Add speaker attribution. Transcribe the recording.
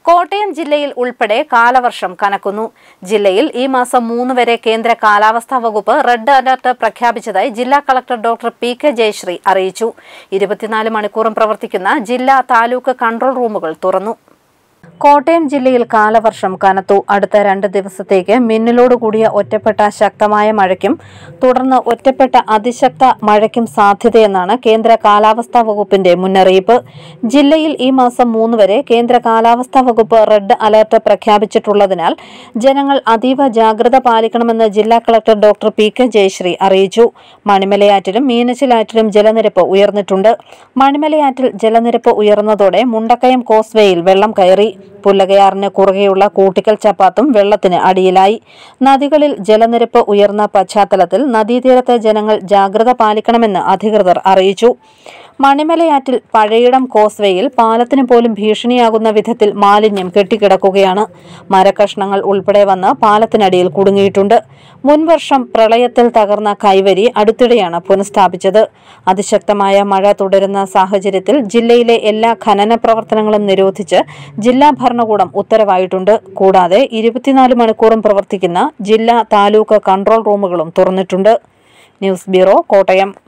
Speaker 1: കോട്ടയം ജില്ലയിൽ ഉൾപ്പെടെ കാലവർഷം കനക്കുന്നു ജില്ലയിൽ ഈ മാസം മൂന്ന് വരെ കേന്ദ്ര കാലാവസ്ഥാ വകുപ്പ് റെഡ് അലർട്ട് പ്രഖ്യാപിച്ചതായി ജില്ലാ collector doctor P K Jayashree അറിയിച്ചു ഇരുപത്തിനാല് മണിക്കൂറും പ്രവർത്തിക്കുന്ന ജില്ലാ താലൂക്ക് കൺട്രോൾ റൂമുകൾ തുറന്നു കോട്ടയം ജില്ലയിൽ കാലവർഷം കനത്തു അടുത്ത രണ്ട് ദിവസത്തേക്ക് മിന്നലോട് കൂടിയ ഒറ്റപ്പെട്ട ശക്തമായ മഴയ്ക്കും തുടർന്ന് ഒറ്റപ്പെട്ട അതിശക്ത മഴയ്ക്കും സാധ്യതയെന്നാണ് കേന്ദ്ര കാലാവസ്ഥാ വകുപ്പിന്റെ മുന്നറിയിപ്പ് ജില്ലയിൽ ഈ മാസം മൂന്ന് വരെ കേന്ദ്ര കാലാവസ്ഥാ വകുപ്പ് റെഡ് അലർട്ട് പ്രഖ്യാപിച്ചിട്ടുള്ളതിനാൽ ജനങ്ങൾ അതീവ ജാഗ്രത പാലിക്കണമെന്ന് ജില്ലാ collector doctor P K Jayashree അറിയിച്ചു മണിമലയാറ്റിലും മീനച്ചിലാറ്റിലും ജലനിരപ്പ് ഉയർന്നിട്ടുണ്ട് മണിമലയാറ്റിൽ ജലനിരപ്പ് ഉയർന്നതോടെ മുണ്ടക്കയം കോസ്വേയിൽ വെള്ളം കയറി പുല്ലകയാറിന് കുറുകെയുള്ള കൂട്ടിക്കൽ ചപ്പാത്തും വെള്ളത്തിന് അടിയിലായി നദികളിൽ ജലനിരപ്പ് ഉയർന്ന പശ്ചാത്തലത്തിൽ നദീതീരത്തെ ജനങ്ങൾ ജാഗ്രത പാലിക്കണമെന്ന് അധികൃതർ അറിയിച്ചു മണിമലയാറ്റിൽ പഴയിടം കോസ്വേയിൽ പാലത്തിന് പോലും ഭീഷണിയാകുന്ന വിധത്തിൽ മാലിന്യം കെട്ടിക്കിടക്കുകയാണ് മരക്കഷ്ണങ്ങൾ ഉൾപ്പെടെ വന്ന് പാലത്തിനടിയിൽ കുടുങ്ങിയിട്ടുണ്ട് മുൻവർഷം പ്രളയത്തിൽ തകർന്ന കൈവരി അടുത്തിടെയാണ് പുനഃസ്ഥാപിച്ചത് അതിശക്തമായ മഴ തുടരുന്ന സാഹചര്യത്തിൽ ജില്ലയിലെ എല്ലാ ഖനന പ്രവർത്തനങ്ങളും നിരോധിച്ച് ജില്ലാ ഭരണകൂടം ഉത്തരവായിട്ടുണ്ട് കൂടാതെ ഇരുപത്തിനാല് മണിക്കൂറും പ്രവർത്തിക്കുന്ന ജില്ലാ താലൂക്ക് കൺട്രോൾ റൂമുകളും തുറന്നിട്ടുണ്ട് ന്യൂസ് ബ്യൂറോ കോട്ടയം